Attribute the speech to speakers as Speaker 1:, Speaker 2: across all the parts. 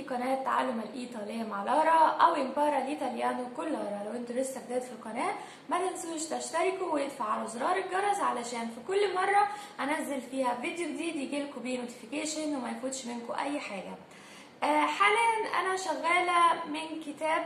Speaker 1: قناة تعلم الإيطالية مع لارا أو إمبارا الإيطاليانو كل لارا لو انتوا لسه جداد في القناة ما تنسوش تشتركوا وتفعلوا زرار الجرس علشان في كل مرة أنزل فيها فيديو جديد يجيلكوا بيه نوتيفيكيشن وما يفوتش منكم أي حاجة آه، حاليا أنا شغالة من كتاب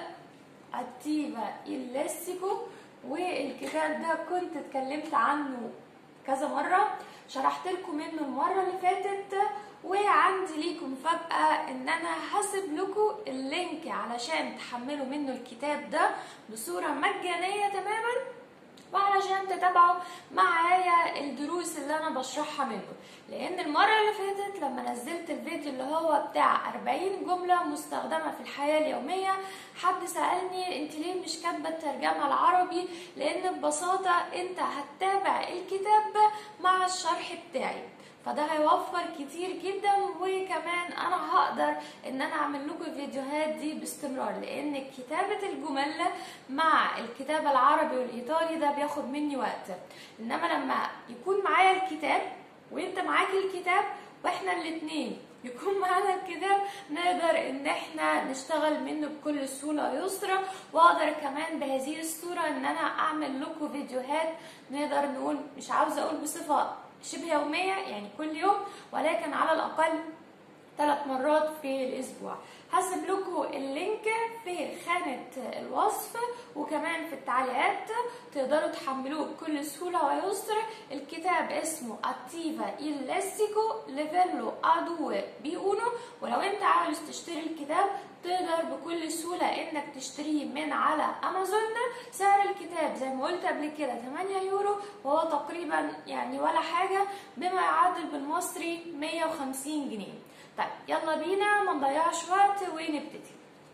Speaker 1: أتيفا إليسيكو والكتاب ده كنت اتكلمت عنه كذا مرة شرحت لكم منه المرة اللي فاتت وعندي ليكم مفاجأة ان انا هسيب لكم اللينك علشان تحملوا منه الكتاب ده بصورة مجانية تماما وعلشان تتابعوا معايا الدروس اللي انا بشرحها منه لان المرة اللي فاتت لما نزلت الفيديو اللي هو بتاع 40 جملة مستخدمة في الحياة اليومية حد سألني انت ليه مش كاتبة الترجمة العربي لان ببساطة انت هتتابع الكتاب مع الشرح بتاعي فده هيوفر كتير جدا وكمان انا هقدر ان انا اعمل لكم الفيديوهات دي باستمرار لان كتابة الجمل مع الكتابة العربي والايطالي ده بياخد مني وقت انما لما يكون معايا الكتاب وانت معاك الكتاب واحنا الاتنين يكون معانا الكتاب نقدر ان احنا نشتغل منه بكل سهوله ويسرى واقدر كمان بهذه الصوره ان انا اعمل لكم فيديوهات نقدر نقول مش عاوزه اقول بصفه شبه يوميه يعني كل يوم ولكن على الاقل ثلاث مرات في الاسبوع هسيب لكم اللينك في خانة الوصف وكمان في التعليقات تقدروا تحملوه بكل سهولة ويسر الكتاب اسمه اتيفا il ليفيلو ادو بيقولوا ولو انت عاوز تشتري الكتاب تقدر بكل سهولة انك تشتريه من على امازون سعر الكتاب زي ما قلت قبل كده 8 يورو وهو تقريبا يعني ولا حاجة بما يعادل بالمصري 150 جنيه طيب يلا بينا ما نضيعش وقت ونبتدي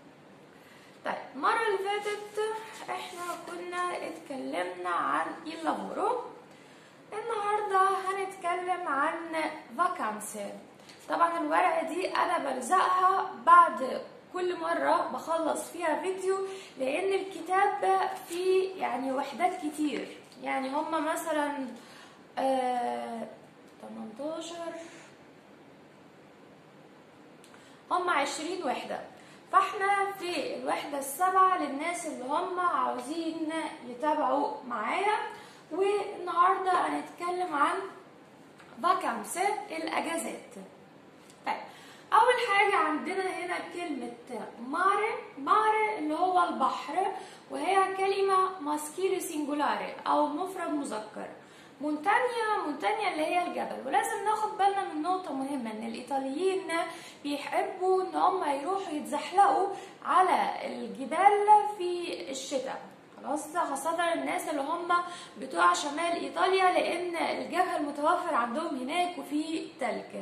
Speaker 1: طيب المرة اللي فاتت احنا كنا اتكلمنا عن اللافورو النهاردة هنتكلم عن فاكانسي طبعا الورقة دي انا بلزقها بعد كل مرة بخلص فيها فيديو لان الكتاب فيه يعني وحدات كتير يعني هما مثلا آه 18 هم عشرين وحدة فاحنا في الوحدة السابعة للناس اللي هم عاوزين يتابعوا معايا والنهاردة هنتكلم عن فاكانس الأجازات طيب أول حاجة عندنا هنا كلمة ماري ماري اللي هو البحر وهي كلمة ماسكيلي سينجولاري أو مفرد مذكر مونتانيا مونتانيا اللي هي الجبل ولازم ناخد بالنا من نقطة مهمة ان الايطاليين بيحبوا ان هم يروحوا يتزحلقوا على الجبال في الشتاء خلاص خاصة الناس اللي هم بتوع شمال ايطاليا لان الجبل متوفر عندهم هناك وفي تلج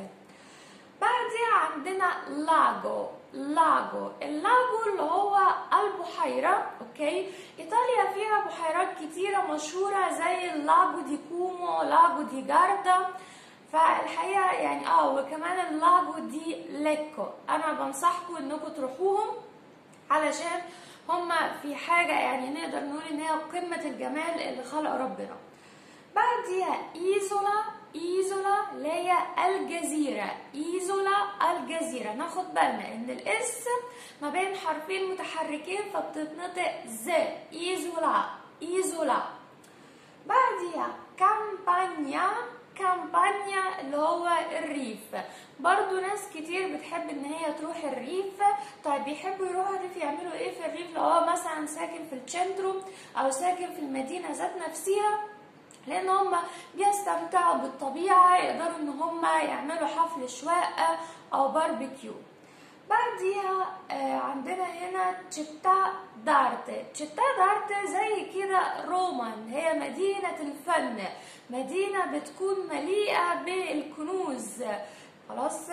Speaker 1: بعدها عندنا لاجو لاجو اللاجو اللي هو البحيرة اوكي ايطاليا فيها بحيرات كتيرة مشهورة زي اللاجو دي كومو لاجو دي جاردا فالحقيقة يعني اه وكمان اللاجو دي ليكو انا بنصحكم انكم تروحوهم علشان هما في حاجة يعني نقدر نقول ان هي قمة الجمال اللي خلق ربنا بعديها ايزولا ايزولا اللي هي الجزيرة ايزولا الجزيرة ناخد بالنا ان الاس ما بين حرفين متحركين فبتتنطق ز ايزولا ايزولا بعديها كامبانيا كامبانيا اللي هو الريف برضو ناس كتير بتحب ان هي تروح الريف طيب بيحبوا يروحوا الريف يعملوا ايه في الريف لو هو مثلا ساكن في الشنترو او ساكن في المدينة ذات نفسها لان هم بيستمتعوا بالطبيعه يقدروا ان هم يعملوا حفل شواء او باربيكيو بعديها عندنا هنا تشيتا دارت تشيتا دارت زي كده روما هي مدينة الفن مدينة بتكون مليئة بالكنوز خلاص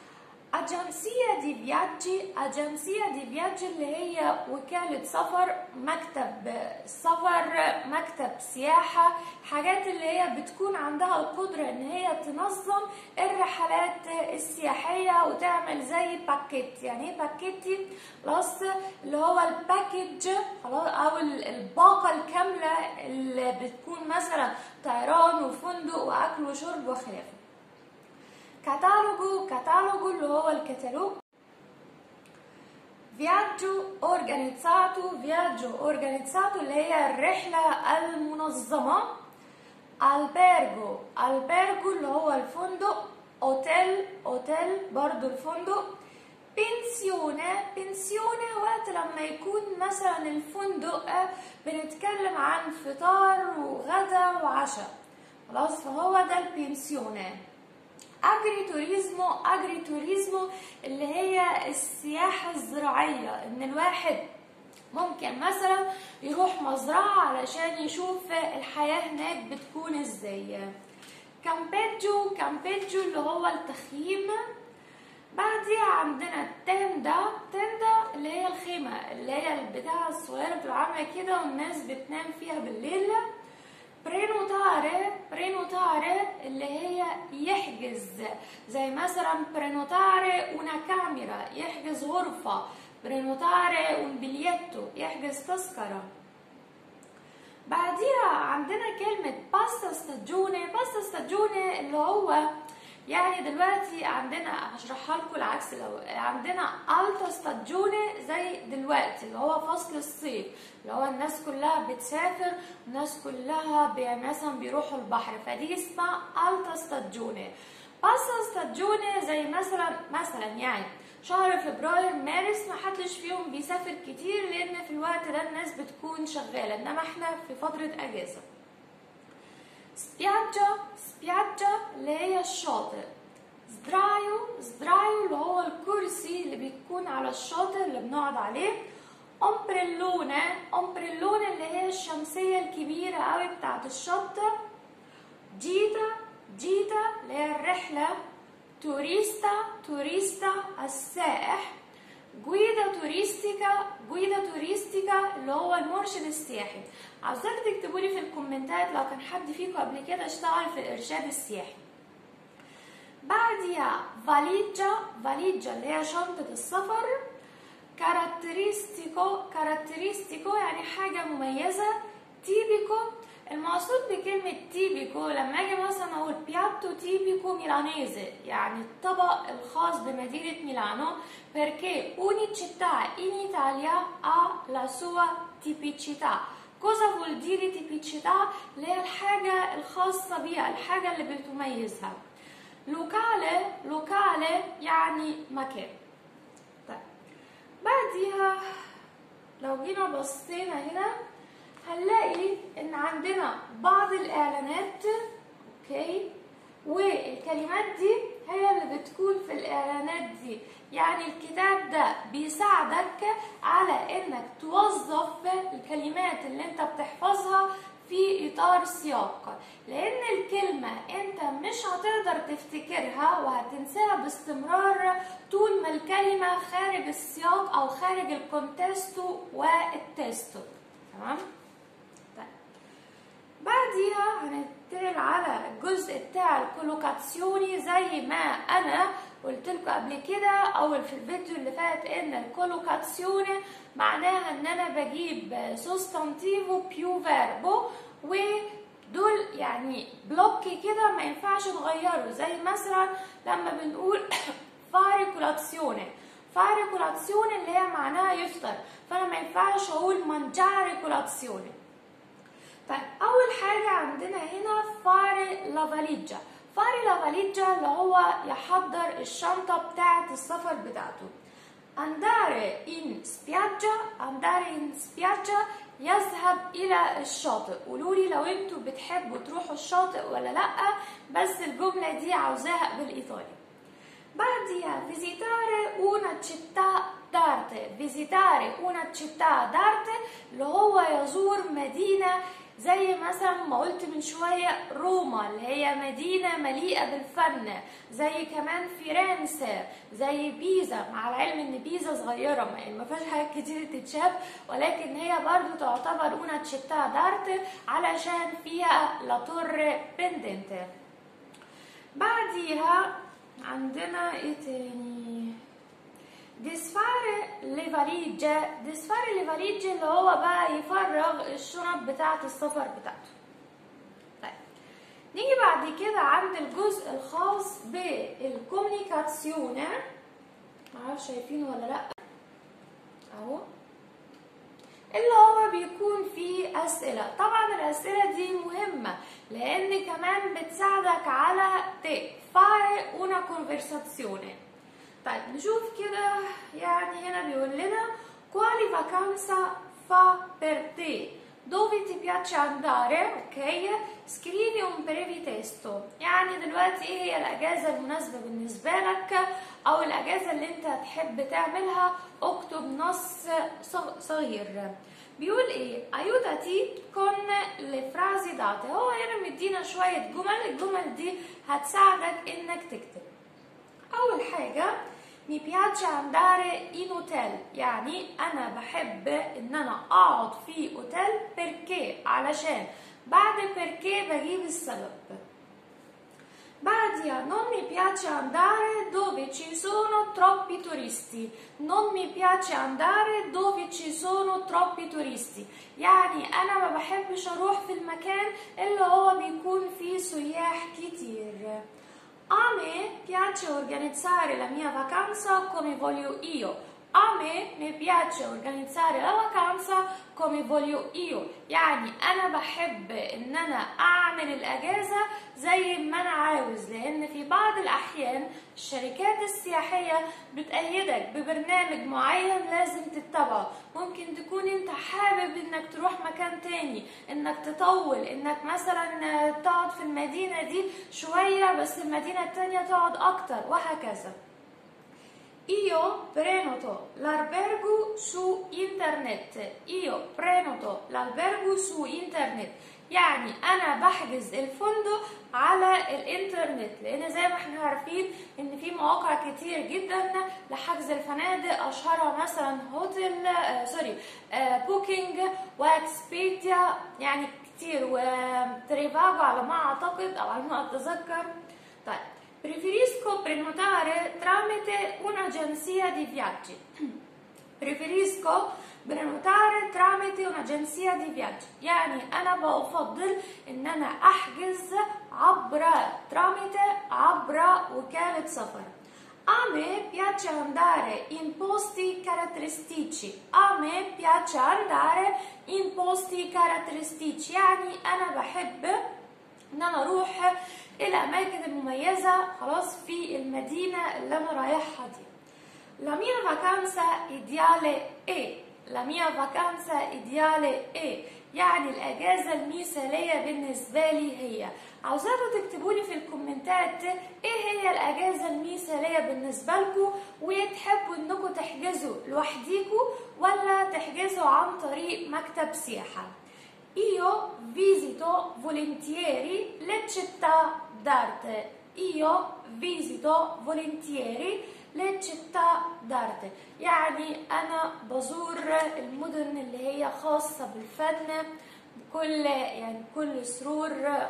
Speaker 1: أجنسية دي فياجي أجنسية دي فياجي اللي هي وكالة سفر مكتب سفر مكتب سياحة حاجات اللي هي بتكون عندها القدرة ان هي تنظم الرحلات السياحية وتعمل زي باكيت يعني ايه باكيتي خلاص اللي هو الباكيج خلاص او الباقة الكاملة اللي بتكون مثلا طيران وفندق واكل وشرب وخلافه كتالوجو كتالوجو اللي هو الكتالوج viaggio organizzato viaggio organizzato اللي هي الرحلة المنظمة albergo albergo اللي هو الفندق اوتيل اوتيل برضو الفندق بنسيونة بنسيونة وقت لما يكون مثلا الفندق بنتكلم عن فطار وغدا وعشاء خلاص فهو ده البنسيونة اجري توريزمو اجري توريزمو اللي هي السياحة الزراعية ان الواحد ممكن مثلا يروح مزرعة علشان يشوف الحياة هناك بتكون ازاي كامبيجو كامبيجو اللي هو التخييم بعديها عندنا تندا تندا اللي هي الخيمة اللي هي البتاعة الصغيرة بتبقى عاملة كده والناس بتنام فيها بالليل برينوتاري برينوتاري اللي هي يحجز زي مثلا برينوتاري una كاميرا يحجز غرفة برينوتاري un biglietto يحجز تذكرة بعديها عندنا كلمة باستا ستاجوني باستا ستاجوني اللي هو يعني دلوقتي عندنا هشرحها لكم العكس لو عندنا التا ستاجوني زي دلوقتي اللي هو فصل الصيف اللي هو الناس كلها بتسافر والناس كلها بي مثلا بيروحوا البحر فدي اسمها التا ستاجوني باستا ستاجوني زي مثلا مثلا يعني شهر فبراير مارس ما حدش فيهم بيسافر كتير لان في الوقت ده الناس بتكون شغاله انما احنا في فتره اجازه سبياجا سبياجا اللي هي الشاطئ زدرايو زدرايو اللي هو الكرسي اللي بيكون على الشاطئ اللي بنقعد عليه امبريلونا امبريلونا اللي هي الشمسية الكبيرة قوي بتاعت الشط جيتا جيتا اللي هي الرحلة توريستا توريستا السائح جويدا توريستيكا جويدا توريستيكا اللي هو المرشد السياحي عاوزاك تكتبوا لي في الكومنتات لو كان حد فيكم قبل كده اشتغل في الارشاد السياحي بعديها فاليجا فاليجا اللي هي شنطة السفر كاركتريستيكو كاركتريستيكو يعني حاجة مميزة تيبيكو المقصود بكلمة تيبيكو لما اجي مثلا اقول بياتو تيبيكو ميلانيزي يعني الطبق الخاص بمدينة ميلانو perché ogni città in Italia ha la sua tipicità cosa vuol dire tipicità اللي هي الحاجة الخاصة بيها الحاجة اللي بتميزها لوكالي لوكالي يعني مكان طيب بعديها لو جينا بصينا هنا هنلاقي ان عندنا بعض الاعلانات اوكي والكلمات دي هي اللي بتكون في الاعلانات دي يعني الكتاب ده بيساعدك على انك توظف الكلمات اللي انت بتحفظها في اطار سياق لان الكلمه انت مش هتقدر تفتكرها وهتنساها باستمرار طول ما الكلمه خارج السياق او خارج الكونتستو والتستو تمام طيب بعديها هننتقل على الجزء بتاع الكولوكاتسيوني زي ما انا قلت لكم قبل كده او في الفيديو اللي فات ان الكولوكاتسيوني معناها ان انا بجيب سوستانتيفو بيو فيربو ودول يعني بلوك كده ما ينفعش نغيره زي مثلا لما بنقول فاري كولاتسيوني فاري كولاتسيوني اللي هي معناها يفطر فانا ما ينفعش اقول مانجاري كولاتسيوني طيب اول حاجه عندنا هنا فاري لافاليجا فاري لافاليجا اللي هو يحضر الشنطه بتاعه السفر بتاعته andare in spiaggia andare in spiaggia يذهب الى الشاطئ قولوا لي لو انتوا بتحبوا تروحوا الشاطئ ولا لا بس الجمله دي عاوزاها بالايطالي بعديها visitare una città d'arte visitare una città d'arte اللي هو يزور مدينه زي مثلا ما قلت من شوية روما اللي هي مدينة مليئة بالفن زي كمان فيرنسا زي بيزا مع العلم ان بيزا صغيرة يعني ما فيهاش حاجات كتير تتشاف ولكن هي برضو تعتبر اuna città d'arte علشان فيها لا تور بندنت بعديها عندنا ايه تاني ديسفار لفاليجة ديسفار لفاليجة اللي هو بقى يفرغ الشنط بتاعة السفر بتاعته طيب نيجي بعد كده عند الجزء الخاص بالكوميونيكاسيون معرفش شايفينه ولا لا اهو اللي هو بيكون فيه أسئلة طبعا الأسئلة دي مهمة لأن كمان بتساعدك على fare una conversazione طيب نشوف كده يعني هنا بيقول لنا quali vacanza fa per te dove ti piace andare ok scrivi un brevi testo يعني دلوقتي ايه هي الاجازه المناسبه بالنسبه لك او الاجازه اللي انت هتحب تعملها اكتب نص صغير بيقول ايه aiutati con le frasi date هو هنا مدينا شويه جمل الجمل دي هتساعدك انك تكتب اول حاجه mi piace andare in hotel يعني انا بحب ان انا اقعد في اوتيل perché علشان بعد perché بجيب السبب بعديها non mi piace andare dove ci sono troppi turisti non mi piace andare dove ci sono troppi turisti يعني انا ما بحبش اروح في المكان اللي هو بيكون فيه سياح كتير A me piace organizzare la mia vacanza come voglio io. A me mi piace organizzare la vacanza come voglio io. يعني أنا بحب إن أنا أعمل الأجازة زي ما أنا عاوز لأن في بعض الأحيان الشركات السياحية بتأيدك ببرنامج معين لازم تتبعه ممكن تكون أنت حابب إنك تروح مكان تاني إنك تطول إنك مثلا تقعد في المدينة دي شوية بس المدينة التانية تقعد أكتر وهكذا Io prenoto l'albergo su internet. Io prenoto l'albergo su internet. يعني أنا بحجز الفندق على الإنترنت لأن زي ما احنا عارفين إن في مواقع كتير جدا لحجز الفنادق أشهرها مثلا هوتل آه سوري آه بوكينج وإكسبيديا يعني كتير وتريفاجو على ما أعتقد أو على ما أتذكر طيب Preferisco prenotare tramite un'agenzia di viaggi. Preferisco prenotare tramite un'agenzia di viaggi. يعني أنا بفضل إن أنا أحجز عبر tramite عبر وكالة سفر. A me piace andare in posti caratteristici. A me piace andare in posti caratteristici. يعني أنا بحب إن أنا أروح الأماكن المميزة خلاص في المدينة اللي أنا رايحها دي. La mia vacanza ideale è La mia vacanza ideale è يعني الأجازة المثالية بالنسبة لي هي عاوزاكم تكتبوا لي في الكومنتات ايه هي الأجازة المثالية بالنسبة لكم وتحبوا انكم تحجزوا لوحديكم ولا تحجزوا عن طريق مكتب سياحة Io visito volentieri le città d'arte. Io visito volentieri le città d'arte. يعني أنا بزور المدن اللي هي خاصة بالفن بكل يعني بكل سرور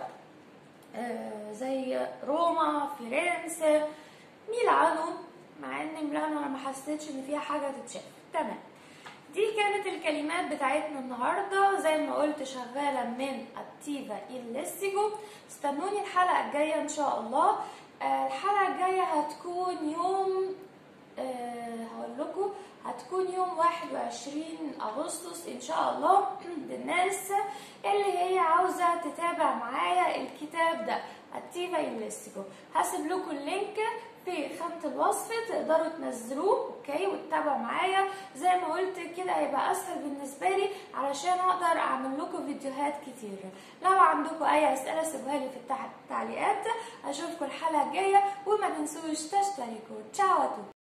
Speaker 1: زي روما فيرنسا ميلانو مع ان ميلانو انا ما حسيتش ان فيها حاجه تتشاف تمام دي كانت الكلمات بتاعتنا النهارده زي ما قلت شغاله من اتيفا الليستيجو استنوني الحلقه الجايه ان شاء الله الحلقه الجايه هتكون يوم أه هقول لكم هتكون يوم 21 اغسطس ان شاء الله للناس اللي هي عاوزه تتابع معايا الكتاب ده اتيفا الليستيجو هسيب لكم اللينك في خانة الوصف تقدروا تنزلوه اوكي وتتابعوا معايا زي ما قلت كده هيبقى اسهل بالنسبه لي علشان اقدر اعمل لكم فيديوهات كتير لو عندكم اي اسئله سيبوها لي في التعليقات اشوفكم الحلقه الجايه وما تنسوش تشتركوا تشاو